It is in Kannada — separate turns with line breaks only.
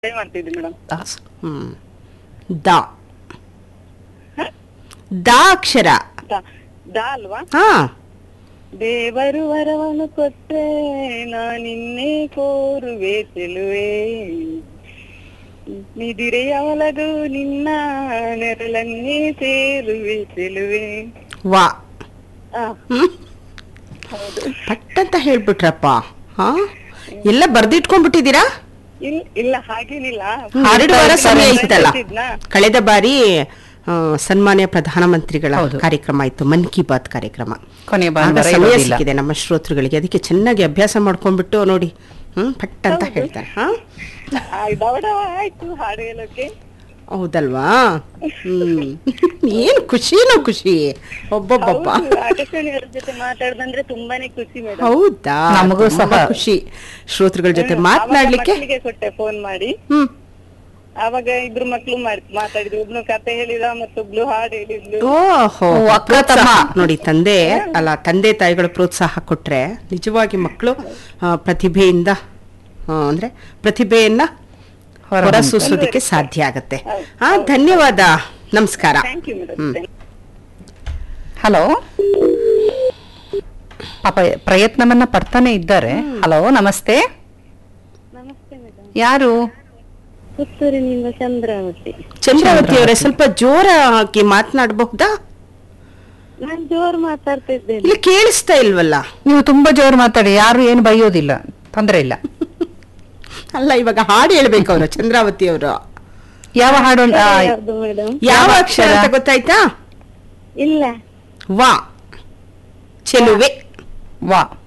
ಟ್ರೈ ಮಾಡ್ತಿದ್ದೆ ಮೇಡಮ್
ದಾಸ್ ಹ್ಮ್ ದ ದ ಅಕ್ಷರ
ದಾ ಅಲ್ವಾ
ಹಾ
ದೇವರು ವರವನ್ನು ಕೊಟ್ರೆ ನಾನಿನ್ನೇ ಕೋರುವೆ ಚೆಲುವೆ ನಿದಿರೆಯವಲದು ನಿನ್ನ ನೆರಳನ್ನೇ ಸೇರುವೆ ಚೆಲುವೆ
ವಾ
ಆ,
ಹ್ಮ್
ಹೌದು
ಪಟ್ಟಂತ ಹೇಳ್ಬಿಟ್ರಪ್ಪ ಹಾ ಎಲ್ಲ ಬರ್ದಿಟ್ಕೊಂಡ್ಬಿಟ್ಟಿದ್ದೀರಾ
ಇಲ್ ಇಲ್ಲ ಹಾಗೇನಿಲ್ಲ
ಎರಡು ವಾರ ಸಮಯ ಇತ್ತಲ್ಲ
ಬರ್ತಿದ್ನಾ?
ಕಳೆದ ಬಾರಿ ಆ, ಸನ್ಮಾನ್ಯ ಪ್ರಧಾನಮಂತ್ರಿಗಳ
ಹೌದು.
ಕಾರ್ಯಕ್ರಮ ಇತ್ತು ಮನ್ ಕಿ ಬಾತ್ ಕಾರ್ಯಕ್ರಮ
ಕೊನೆಯ
ಆಗ
ಭಾನುವಾರ
ಸಮಯ
ಇರೋದಿಲ್ಲ.
ಸಿಕ್ಕಿದೆ ನಮ್ಮ ಶ್ರೋತೃಗಳಿಗೆ ಅದಕ್ಕೆ ಚೆನ್ನಾಗಿ ಅಭ್ಯಾಸ ಮಾಡ್ಕೊಂಡ್ಬಿಟ್ಟು ನೋಡಿ ಹ್ಮ್ ಪಟ್ ಅಂತ ಹೇಳ್ತಾರೆ ಹಾ
ಆ, ಡವ ಡವ ಆಯ್ತು ಹಾಡು ಹೇಳೋಕೆ
ಹೌದಲ್ವಾ ಹ್ಮ್ ಏನ್ ಖುಷಿನೋ ಖುಷಿ ಒಬ್ಬೊಬ್ಬಪ್ಪ
ಹೌದು, ಆಕಾಶವಾಣಿಯವರ ಜೊತೆ ಮಾತಾಡ್ದಂದ್ರೆ ತುಂಬಾನೇ ಖುಷಿ ಮೇಡಮ್
ಹೌದಾ
ನಮಗೂ
ತುಂಬಾ
ಸಹ.
ಖುಷಿ ಶ್ರೋತೃಗಳ ಜೊತೆ ಮಾತನಾಡ್ಲಿಕ್ಕೆ
ಮಕ್ಕಳಿಗೆ ಕೊಟ್ಟೆ ಫೋನ್ ಮಾಡಿ
ಹ್ಮ್
ಆವಾಗ ಇಬ್ರು ಮಕ್ಳು ಮಾಡ್- ಮಾತಾಡಿದ್ರು ಒಬ್ನು ಕತೆ ಹೇಳಿದ ಮತ್ತೊಬ್ಳು ಹಾಡು ಹೇಳಿದ್ಲು
ಓಹೋ
ಓ, ಅಕ್ಕ
ಪ್ರೋತ್ಸಾಹ.
ತಮ್ಮ.
ನೋಡಿ ತಂದೆ ಅಲ್ಲ ತಂದೆ ತಾಯಿಗಳು ಪ್ರೋತ್ಸಾಹ ಕೊಟ್ರೆ ನಿಜವಾಗಿ ಮಕ್ಕಳು ಆ, ಪ್ರತಿಭೆಯಿಂದ ಆ, ಅಂದ್ರೆ ಪ್ರತಿಭೆಯನ್ನ
ಹೊರ
ಹೊರಸೂಸೋದಕ್ಕೆ ಸಾಧ್ಯ ಆಗತ್ತೆ ಹಾ ಧನ್ಯವಾದ ನಮಸ್ಕಾರ
ಥ್ಯಾಂಕ್ ಯು ಮೇಡಮ್
ಹಲೋ ಪಾಪ ಪ್ರಯತ್ನವನ್ನ ಪಡ್ತಾನೆ ಇದ್ದಾರೆ ಹಲೋ ನಮಸ್ತೆ
ನಮಸ್ತೆ ಮೇಡಮ್
ಯಾರು
ಪುತ್ತೂರಿನಿಂದ ಚಂದ್ರಾವತಿ
ಚಂದ್ರಾವತಿ ಅವರೇ ಸ್ವಲ್ಪ ಜೋರಾಗಿ ಮಾತನಾಡಬಹುದಾ
ನಾನ್ ಜೋರ್ ಮಾತಾಡ್ತಾ ಇದ್ದೇನೆ
ಇಲ್ಲಿ ಕೇಳಿಸ್ತಾ ಇಲ್ವಲ್ಲ
ನೀವು ತುಂಬಾ ಜೋರು ಮಾತಾಡಿ ಯಾರು ಏನು ಬೈಯೋದಿಲ್ಲ ತೊಂದರೆ ಇಲ್ಲ
ಅಲ್ಲ ಇವಾಗ ಹಾಡು ಹೇಳ್ಬೇಕು ಅವರು ಚಂದ್ರಾವತಿ ಅವರು
ಯಾವ ಹಾಡು ಆ,
ಯಾವ್ದು ಮೇಡಮ್
ಯಾವ ಅಕ್ಷರ ಅಂತ ಗೊತ್ತಾಯ್ತಾ
ಇಲ್ಲ
ವಾ ಚೆಲುವೆ
ವಾ